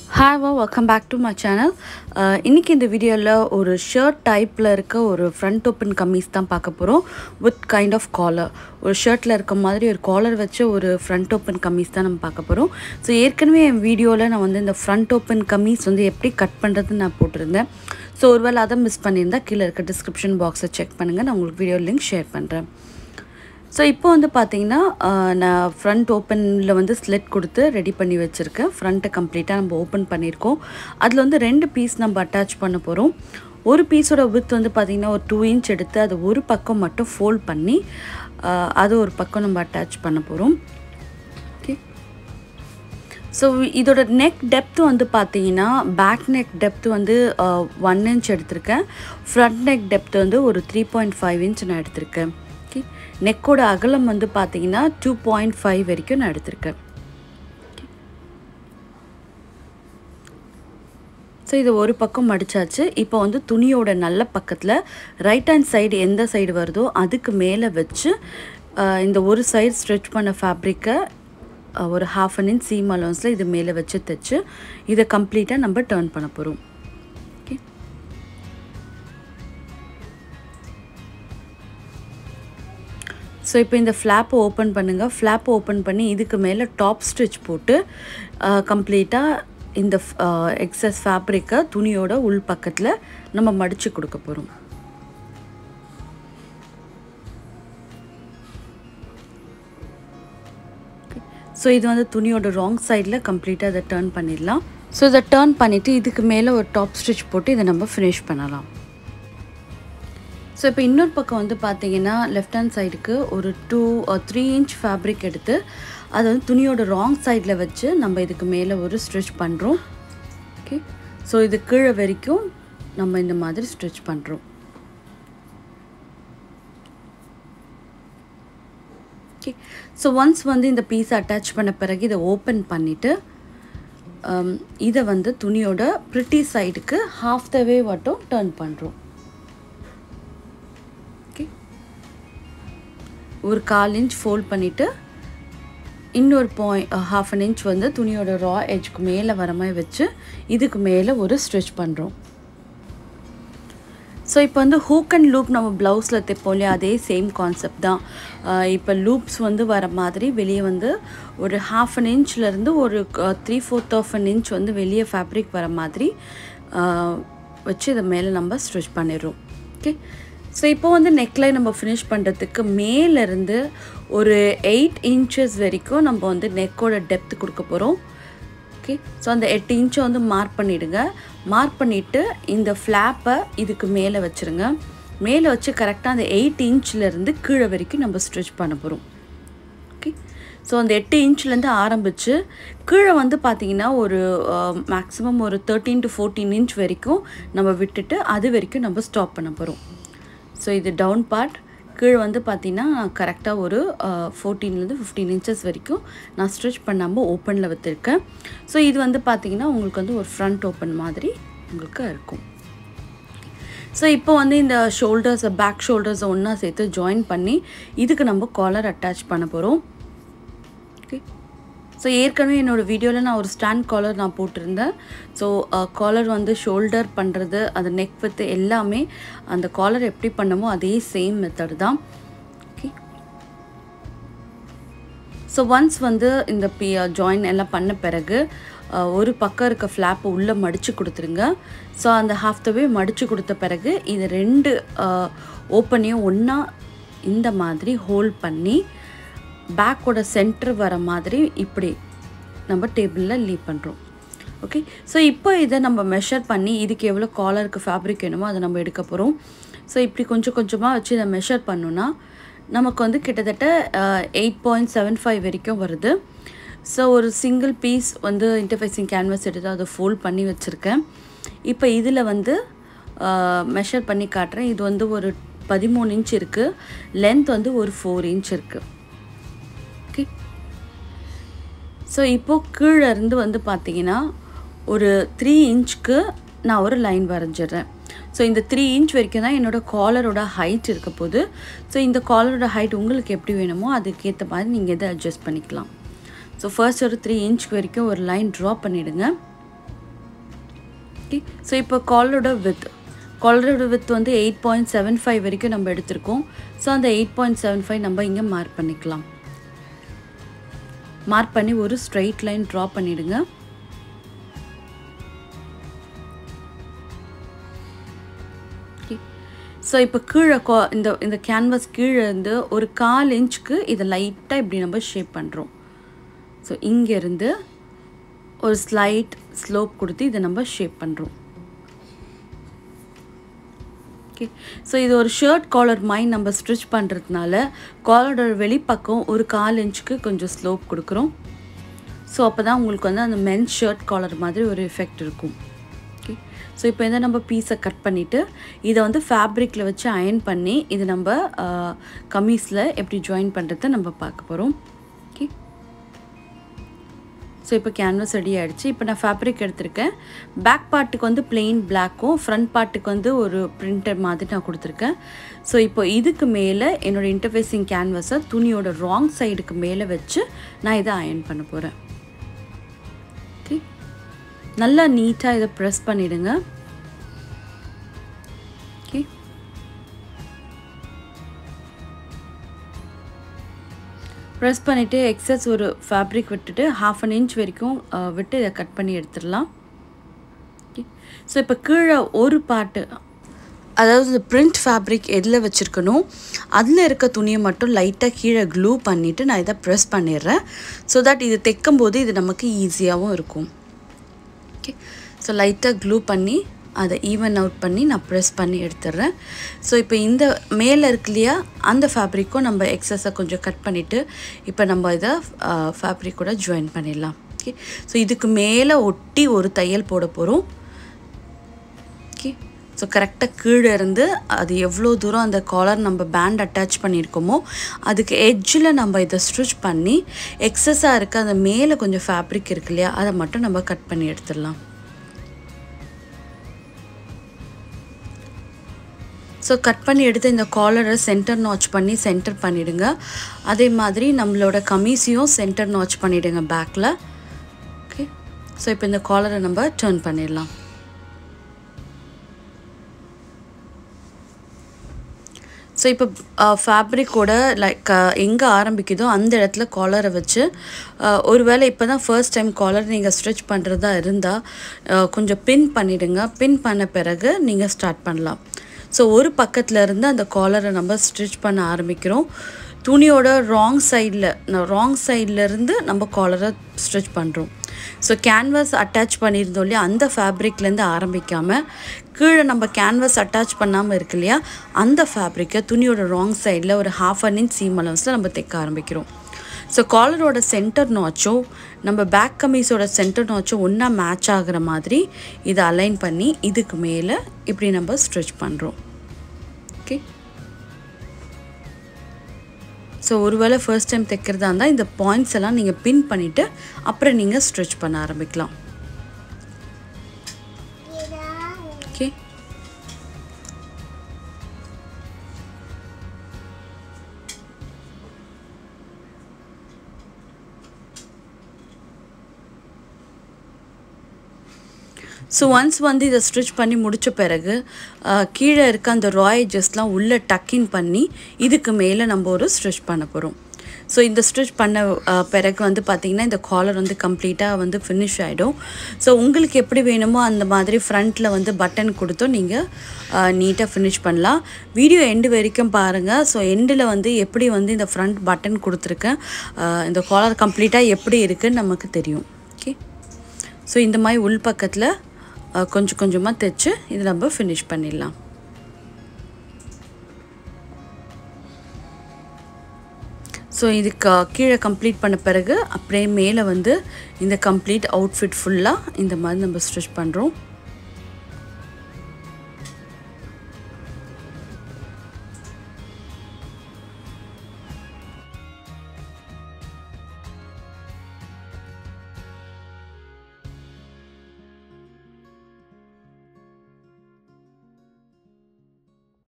ஹாய்வா welcome back to my channel இன்றைக்கி இந்த வீடியோவில் ஒரு ஷர்ட் டைப்பில் இருக்க ஒரு ஃப்ரண்ட் ஓப்பன் கம்மீஸ் தான் பார்க்க போகிறோம் வித் கைண்ட் ஆஃப் காலர் ஒரு ஷர்ட்டில் இருக்க மாதிரி ஒரு காலர் வச்சு ஒரு ஃப்ரண்ட் ஓப்பன் கம்மீஸ் தான் நம்ம பார்க்க போகிறோம் ஸோ ஏற்கனவே என் வீடியோவில் நான் வந்து இந்த ஃப்ரண்ட் ஓப்பன் கம்மீஸ் வந்து எப்படி கட் பண்ணுறதுன்னு நான் போட்டிருந்தேன் ஸோ ஒருவேளை அதை மிஸ் பண்ணியிருந்தால் கீழே இருக்க டிஸ்கிரிப்ஷன் பாக்ஸை செக் பண்ணுங்கள் நான் உங்களுக்கு வீடியோ லிங்க் ஷேர் பண்ணுறேன் ஸோ இப்போ வந்து பார்த்தீங்கன்னா ஆஹ், நான் ஃப்ரண்ட் ஓப்பனில் வந்து ஸ்லிட் கொடுத்து ரெடி பண்ணி வச்சுருக்கேன் ஃப்ரண்ட்டை கம்ப்ளீட்டாக நம்ம ஓப்பன் பண்ணியிருக்கோம் அதில் வந்து ரெண்டு பீஸ் நம்ம அட்டாச் பண்ண போகிறோம் ஒரு பீஸோட வித் வந்து பார்த்திங்கன்னா ஒரு டூ இன்ச் எடுத்து அது ஒரு பக்கம் மட்டும் ஃபோல்ட் பண்ணி ஆஹ், அது ஒரு பக்கம் நம்ம அட்டாச் பண்ண போகிறோம் ஓகே ஸோ இதோட நெக் டெப்த் வந்து பார்த்தீங்கன்னா பேக் நெக் டெப்த் வந்து ஒன் இன்ச் எடுத்திருக்கேன் ஃப்ரண்ட் நெக் டெப்த் வந்து ஒரு த்ரீ பாயிண்ட் ஃபைவ் இன்ச் நான் எடுத்திருக்கேன் ஓகே நெக்கோட அகலம் வந்து பார்த்தீங்கன்னா டூ பாயிண்ட் ஃபைவ் வரைக்கும் நான் எடுத்திருக்கேன் ஸோ இது ஒரு பக்கம் மடிச்சாச்சு இப்போ வந்து துணியோட நல்ல பக்கத்தில் ரைட் ஹேண்ட் சைடு எந்த சைடு வருதோ அதுக்கு மேலே வச்சு ஆஹ், இந்த ஒரு சைடு ஸ்ட்ரெச் பண்ண ஃபேப்ரிக்கை ஒரு ஹாஃப் அன் இன்ச் சீம் அலோன்ஸில் இது மேலே வச்சு தைச்சு இதை கம்ப்ளீட்டாக நம்ம டேர்ன் பண்ண போகிறோம் ஓகே ஸோ இப்போ இந்த ஃப்ளாப்பை ஓப்பன் பண்ணுங்கள் ஃப்ளாப்பை ஓப்பன் பண்ணி இதுக்கு மேலே டாப் ஸ்டிச் போட்டு கம்ப்ளீட்டாக இந்த எக்ஸஸ் ஃபேப்ரிக்கை துணியோட உள் பக்கத்தில் நம்ம மடித்து கொடுக்க போகிறோம் ஸோ இது வந்து துணியோட ராங் சைடில் கம்ப்ளீட்டாக இதை டேர்ன் பண்ணிடலாம் ஸோ இதை டேர்ன் பண்ணிவிட்டு இதுக்கு மேலே ஒரு டாப் ஸ்டிச் போட்டு இதை நம்ம ஃபினிஷ் பண்ணலாம் ஸோ இப்போ இன்னொரு பக்கம் வந்து பார்த்தீங்கன்னா லெஃப்ட் ஹேண்ட் சைடுக்கு ஒரு டூ த்ரீ இன்ச் ஃபேப்ரிக் எடுத்து அதை வந்து துணியோட ராங் சைடில் வச்சு நம்ம இதுக்கு மேலே ஒரு ஸ்ட்ரிச் பண்ணுறோம் ஓகே ஸோ இது கீழே வரைக்கும் நம்ம இந்த மாதிரி ஸ்ட்ரிச் பண்ணுறோம் ஓகே ஸோ ஒன்ஸ் வந்து இந்த பீஸ் அட்டாச் பண்ண பிறகு இதை ஓப்பன் பண்ணிவிட்டு இதை வந்து துணியோட ப்ரிட்டி சைடுக்கு ஹாஃப் த வே மட்டும் டர்ன் பண்ணுறோம் ஓகே ஒரு கால் இன்ச் ஃபோல்ட் பண்ணிவிட்டு இன்னொரு பாயிண்ட் ஹாஃப் அன் இன்ச் வந்து துணியோட ரா எட்ஜ்க்கு மேலே வர மாதிரி வச்சு இதுக்கு மேலே ஒரு ஸ்ட்ரெச் பண்ணுறோம் ஸோ இப்போ வந்து ஹூக் அண்ட் லூப் நம்ம ப்ளவுஸில் தைப்போம் இல்லையா அதே சேம் கான்செப்ட் தான் இப்போ லூப்ஸ் வந்து வர மாதிரி வெளியே வந்து ஒரு ஹாஃப் அன் இன்ச்லேருந்து ஒரு three fourth of an inch வந்து வெளியே ஃபேப்ரிக் வர மாதிரி ஆஹ், வச்சு இதை மேலே நம்ம ஸ்டிச் பண்ணிடுறோம் ஓகே ஸோ இப்போ வந்து நெக்லைன் நம்ம ஃபினிஷ் பண்ணுறதுக்கு மேலேருந்து ஒரு எயிட் இன்ச்சஸ் வரைக்கும் நம்ம வந்து நெக்கோட டெப்த் கொடுக்க போகிறோம் ஓகே ஸோ அந்த எட்டு இன்ச்சை வந்து மார்க் பண்ணிவிடுங்க மார்க் பண்ணிவிட்டு இந்த ஃப்ளாப்பை இதுக்கு மேலே வச்சுருங்க மேலே வச்சு கரெக்டாக அந்த எயிட் இன்ச்லேருந்து கீழே வரைக்கும் நம்ம ஸ்ட்ரிச் பண்ண போகிறோம் ஓகே ஸோ அந்த எட்டு இன்ச்லேருந்து ஆரம்பித்து கீழே வந்து பார்த்தீங்கன்னா ஒரு மேக்ஸிமம் ஒரு தேர்ட்டீன் டு ஃபோர்டீன் இன்ச் வரைக்கும் நம்ம விட்டுட்டு அது வரைக்கும் நம்ம ஸ்டாப் பண்ண போகிறோம் ஸோ இது டவுன் பார்ட் கீழே வந்து பார்த்தீங்கன்னா கரெக்டாக ஒரு ஃபோர்டீன்லேருந்து ஃபிஃப்டீன் இன்ச்சஸ் வரைக்கும் நான் ஸ்ட்ரிச் பண்ணாமல் ஓப்பனில் வச்சுருக்கேன் ஸோ இது வந்து பார்த்தீங்கன்னா உங்களுக்கு வந்து ஒரு ஃப்ரண்ட் ஓப்பன் மாதிரி உங்களுக்கு இருக்கும் ஸோ இப்போ வந்து இந்த ஷோல்டர்ஸை பேக் ஷோல்டர்ஸை ஒன்றா சேர்த்து ஜாயின் பண்ணி இதுக்கு நம்ம காலர் அட்டாச் பண்ண போகிறோம் ஓகே ஸோ ஏற்கனவே என்னோடய வீடியோவில் நான் ஒரு ஸ்டாண்ட் காலர் நான் போட்டிருந்தேன் ஸோ காலர் வந்து ஷோல்டர் பண்ணுறது அந்த நெக் வித்து எல்லாமே அந்த காலர் எப்படி பண்ணமோ அதே சேம் மெத்தட் தான் ஓகே ஸோ ஒன்ஸ் வந்து இந்த பி ஜாயின் எல்லாம் பண்ண பிறகு அஹ், ஒரு பக்கம் இருக்க ஃப்ளாப்பை உள்ளே மடித்து கொடுத்துருங்க ஸோ அந்த ஹாஃப் த வே மடித்து கொடுத்த பிறகு இது ரெண்டு ஓப்பனையும் ஒன்றா இந்த மாதிரி ஹோல்ட் பண்ணி பேக்கோட சென்டர் வர மாதிரி இப்படி நம்ம டேபிளில் லீவ் பண்ணுறோம் ஓகே ஸோ இப்போ இதை நம்ம மெஷர் பண்ணி இதுக்கு எவ்வளோ காலருக்கு ஃபேப்ரிக் வேணுமோ அதை நம்ம எடுக்க போகிறோம் ஸோ இப்படி கொஞ்சம் கொஞ்சமாக வச்சு இதை மெஷர் பண்ணோன்னா நமக்கு வந்து கிட்டத்தட்ட எயிட் பாயிண்ட் செவன் ஃபைவ் வரைக்கும் வருது ஸோ ஒரு சிங்கிள் பீஸ் வந்து இன்டர்ஃபேஸிங் கேன்வாஸ் எடுத்து அதை ஃபோல்ட் பண்ணி வச்சுருக்கேன் இப்போ இதில் வந்து மெஷர் பண்ணி காட்டுறேன் இது வந்து ஒரு பதிமூணு இன்ச் இருக்குது லென்த் வந்து ஒரு ஃபோர் இன்ச் இருக்குது ஓகே ஸோ இப்போது கீழே இருந்து வந்து பார்த்தீங்கன்னா ஒரு த்ரீ இன்ச்சுக்கு நான் ஒரு லைன் வரைஞ்சிடுறேன் ஸோ இந்த த்ரீ இன்ச் வரைக்கும் தான் என்னோடய காலரோட ஹைட் இருக்க போகுது ஸோ இந்த காலரோட ஹைட் உங்களுக்கு எப்படி வேணுமோ அதுக்கேற்ற மாதிரி நீங்கள் இதை அட்ஜஸ்ட் பண்ணிக்கலாம் ஸோ ஃபர்ஸ்ட் ஒரு த்ரீ இன்ச் வரைக்கும் ஒரு லைன் ட்ரா பண்ணிவிடுங்க ஓகே ஸோ இப்போ காலரோட வித் காலரோட வித் வந்து எயிட் பாயிண்ட் செவன் ஃபைவ் வரைக்கும் நம்ம எடுத்திருக்கோம் ஸோ அந்த எயிட் பாயிண்ட் செவன் ஃபைவ் நம்ம இங்கே மார்க் பண்ணிக்கலாம் மார்க் பண்ணி ஒரு ஸ்ட்ரைட் லைன் ட்ரா பண்ணிவிடுங்க ஸோ இப்போ கீழே கோ இந்த இந்த கேன்வாஸ் கீழே இருந்து ஒரு கால் இன்ச்சுக்கு இதை லைட்டாக இப்படி நம்ம ஷேப் பண்ணுறோம் ஸோ இங்கேருந்து ஒரு ஸ்லைட் ஸ்லோப் கொடுத்து இதை நம்ம ஷேப் பண்ணுறோம் ஓகே ஸோ இது ஒரு ஷர்ட் காலர் மைண்ட் நம்ம ஸ்டிச் பண்ணுறதுனால காலரோட வெளிப்பக்கம் ஒரு கால் இன்ச்சுக்கு கொஞ்சம் ஸ்லோப் கொடுக்குறோம் ஸோ அப்போ தான் உங்களுக்கு வந்து அந்த மென்ஸ் ஷர்ட் காலர் மாதிரி ஒரு எஃபெக்ட் இருக்கும் ஓகே ஸோ இப்போ இதை நம்ம பீஸை கட் பண்ணிவிட்டு இதை வந்து ஃபேப்ரிக்கில் வச்சு அயன் பண்ணி இது நம்ம கமீஸில் எப்படி ஜாயின் பண்ணுறத நம்ம பார்க்க போகிறோம் ஓகே ஸோ இப்போ கேன்வஸ் ரெடி ஆகிடுச்சு இப்போ நான் ஃபேப்ரிக் எடுத்திருக்கேன் பேக் பார்ட்டுக்கு வந்து பிளெயின் பிளாக்கும் ஃப்ரண்ட் பார்ட்டுக்கு வந்து ஒரு பிரிண்டர் மாதிரி நான் கொடுத்துருக்கேன் ஸோ இப்போ இதுக்கு மேலே என்னோடய இன்டர்ஃபேஸிங் கேன்வஸை துணியோட ராங் சைடுக்கு மேலே வச்சு நான் இதை அயன் பண்ண போகிறேன் ஓகே நல்லா நீட்டாக இதை ப்ரெஸ் பண்ணிவிடுங்க ஓகே ப்ரெஸ் பண்ணிவிட்டு எக்ஸஸ் ஒரு ஃபேப்ரிக் விட்டுட்டு ஹாஃப் அன் இன்ச் வரைக்கும் விட்டு இதை கட் பண்ணி எடுத்துடலாம் ஓகே ஸோ இப்போ கீழே ஒரு பாட்டு அதாவது பிரிண்ட் ஃபேப்ரிக் எதில் வச்சுருக்கணும் அதில் இருக்க துணியை மட்டும் லைட்டாக கீழே க்ளூ பண்ணிவிட்டு நான் இதை ப்ரெஸ் பண்ணிடுறேன் ஸோ தட் இது தைக்கும் போது இது நமக்கு ஈஸியாகவும் இருக்கும் ஓகே ஸோ லைட்டாக க்ளூ பண்ணி அதை ஈவன் அவுட் பண்ணி நான் ப்ரெஸ் பண்ணி எடுத்துடுறேன் ஸோ இப்போ இந்த மேலே இருக்கு இல்லையா அந்த ஃபேப்ரிக்கும் நம்ம எக்ஸஸை கொஞ்சம் கட் பண்ணிவிட்டு இப்போ நம்ம இதை ஃபேப்ரிக்கோட ஜாயின் பண்ணிடலாம் ஓகே ஸோ இதுக்கு மேலே ஒட்டி ஒரு தையல் போட போகிறோம் ஓகே ஸோ கரெக்டாக கீழே இருந்து அது எவ்வளோ தூரம் அந்த காலர் நம்ம பேண்ட் அட்டாச் பண்ணியிருக்கோமோ அதுக்கு எட்ஜில் நம்ம இதை ஸ்டிச் பண்ணி எக்ஸஸாக இருக்க அந்த மேலே கொஞ்சம் ஃபேப்ரிக் இருக்கு இல்லையா அதை மட்டும் நம்ம கட் பண்ணி எடுத்துடலாம் ஸோ கட் பண்ணி எடுத்து இந்த காலரை சென்டர் நாச் பண்ணி சென்டர் பண்ணிவிடுங்க அதே மாதிரி நம்மளோட கமீஸையும் சென்டர் நாச் பண்ணிவிடுங்க பேக்கில் ஓகே ஸோ இப்போ இந்த காலரை நம்ம டேர்ன் பண்ணிடலாம் ஸோ இப்போ ஃபேப்ரிக்கோட லைக் எங்கே ஆரம்பிக்குதோ அந்த இடத்துல காலரை வச்சு ஒருவேளை இப்போ தான் ஃபர்ஸ்ட் டைம் காலர் நீங்கள் ஸ்ட்ரிச் பண்ணுறதா இருந்தால் கொஞ்சம் பின் பண்ணிவிடுங்க பின் பண்ண பிறகு நீங்கள் ஸ்டார்ட் பண்ணலாம் ஸோ ஒரு பக்கத்தில் இருந்து அந்த காலரை நம்ம ஸ்டிச் பண்ண ஆரம்பிக்கிறோம் துணியோட ராங் சைடில் ராங் சைட்லேருந்து நம்ம காலரை ஸ்டிச் பண்ணுறோம் ஸோ கேன்வாஸ் அட்டாச் பண்ணியிருந்தோம் இல்லையா அந்த ஃபேப்ரிக்லேருந்து ஆரம்பிக்காமல் கீழே நம்ம கேன்வாஸ் அட்டாச் பண்ணாமல் இருக்கு இல்லையா அந்த ஃபேப்ரிக்கை துணியோட ராங் சைடில் ஒரு ஹாஃப் அன் இன்ச் சீம் அலவன்ஸில் நம்ம தைக்க ஆரம்பிக்கிறோம் ஸோ காலரோட சென்டர் நாச்சும் நம்ம பேக் கமீஸோட சென்டர் நாச்சும் ஒன்றா மேட்ச் ஆகிற மாதிரி இதை அலைன் பண்ணி இதுக்கு மேலே இப்படி நம்ம ஸ்ட்ரிச் பண்ணுறோம் ஓகே ஸோ ஒருவேளை ஃபர்ஸ்ட் டைம் தைக்கிறதா இருந்தால் இந்த பாயிண்ட்ஸ் எல்லாம் நீங்கள் பின் பண்ணிவிட்டு அப்புறம் நீங்கள் ஸ்ட்ரிச் பண்ண ஆரம்பிக்கலாம் ஓகே ஸோ ஒன்ஸ் வந்து இதை ஸ்டிச் பண்ணி முடித்த பிறகு கீழே இருக்க அந்த ராயேஜஸ்லாம் உள்ளே டக்கின் பண்ணி இதுக்கு மேலே நம்ம ஒரு ஸ்டிச் பண்ண போகிறோம் ஸோ இந்த ஸ்டிச் பண்ண பிறகு வந்து பார்த்திங்கன்னா இந்த காலர் வந்து கம்ப்ளீட்டாக வந்து ஃபினிஷ் ஆகிடும் ஸோ உங்களுக்கு எப்படி வேணுமோ அந்த மாதிரி ஃப்ரண்ட்டில் வந்து பட்டன் கொடுத்தும் நீங்கள் நீட்டாக ஃபினிஷ் பண்ணலாம் வீடியோ எண்டு வரைக்கும் பாருங்கள் ஸோ எண்டில் வந்து எப்படி வந்து இந்த ஃப்ரண்ட் பட்டன் கொடுத்துருக்கேன் இந்த காலர் கம்ப்ளீட்டாக எப்படி இருக்குன்னு நமக்கு தெரியும் ஓகே ஸோ இந்த மாதிரி உள் பக்கத்தில் கொஞ்சம் கொஞ்சமாக தைச்சு இது நம்ம ஃபினிஷ் பண்ணிடலாம் ஸோ இதுக்கு கீழே கம்ப்ளீட் பண்ண பிறகு அப்படியே மேலே வந்து இந்த கம்ப்ளீட் அவுட்ஃபிட் ஃபுல்லாக இந்த மாதிரி நம்ம ஸ்டிச் பண்ணுறோம்